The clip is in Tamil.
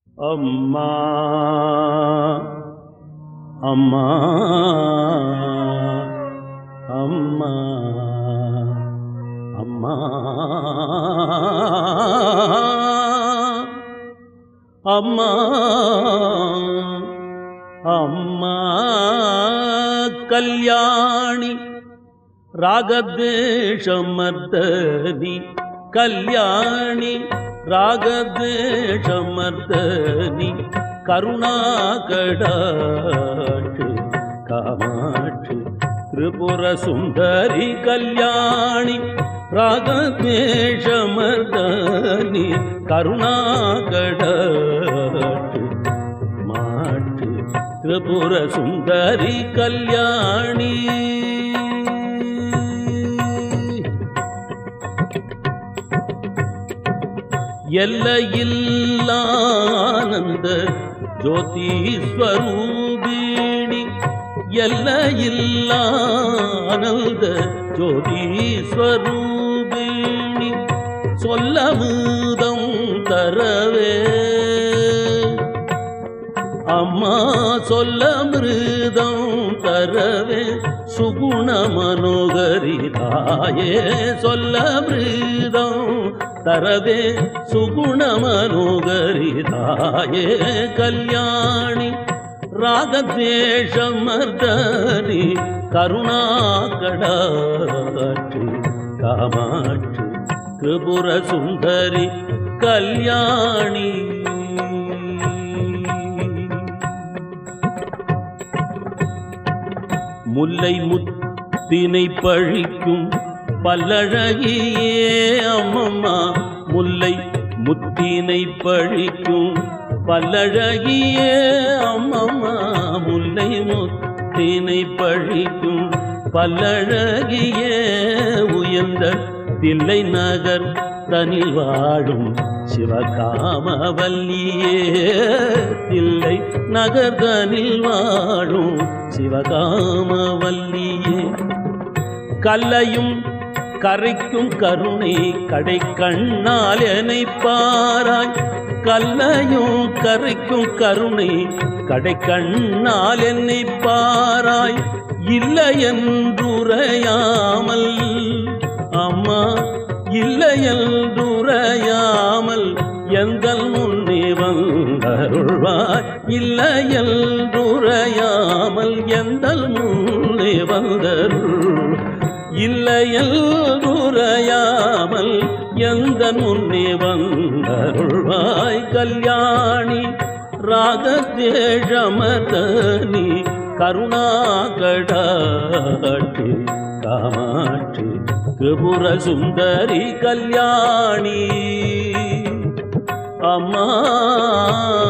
அம்மா அம்மா அம்மா அம்மா அம்மா அம்மா கல்யாணி ராகத்வேஷமர்தனி கல்யாணி ராகத்வேஷமர்தனி கருணாகடாட்சி காமாட்சி திரிபுர சுந்தரி கல்யாணி ராகத்வேஷமர்தனி கருணாகடாட்சி மாட்சி திரிபுர சுந்தரி கல்யாணி எல்லையில்லானந்த ஜோதிஸ்வரூபிணி எல்லையில்லானந்த ஜோதிஸ்வரூபிணி சொல்லமுதம் தரவே அம்மா சொல்ல மிருதம் தரவே சுகுண மனோகரி தாயே சொல்ல மிருதம் தரவே சுகுண மனோகரி தாயே கல்யாணி ராகத்வேஷமர்தனி கருணாகடாட்சி காமாட்சி திரிபுர சுந்தரி கல்யாணி முல்லை முத்தினை பழிக்கும் பல்லழகியே அம்மம்மா முல்லை முத்தினை பழிக்கும் பல்லழகியே அம்மம்மா முல்லை முத்தினை பழிக்கும் பல்லழகியே உயர்ந்த தில்லை நகர் தனில் வாழும் சிவகாமவல்லியே தில்லை நகர்தனில் வாழும் சிவகாமவல்லியே கல்லையும் கரைக்கும் கருணை கடை கண்ணால் என்னை பாராய் கல்லையும் கரைக்கும் கருணை கடை கண்ணால் என்னை பாராய் இல்லை என்றுரையாமல் அம்மா இல்லை என்றுரையாமல் எந்தல் முன்னே வந்தருள்வாய் இல்லை என்றுரையாமல் எந்தல் முன்னே வந்தருள் இல்லையல்குறையாமல் எந்த முன்னே வந்தருள்வாய் கல்யாணி ராகத்வேஷமதனி கருணாகடாட்சி காமாட்சி திரிபுர சுந்தரி கல்யாணி அம்மா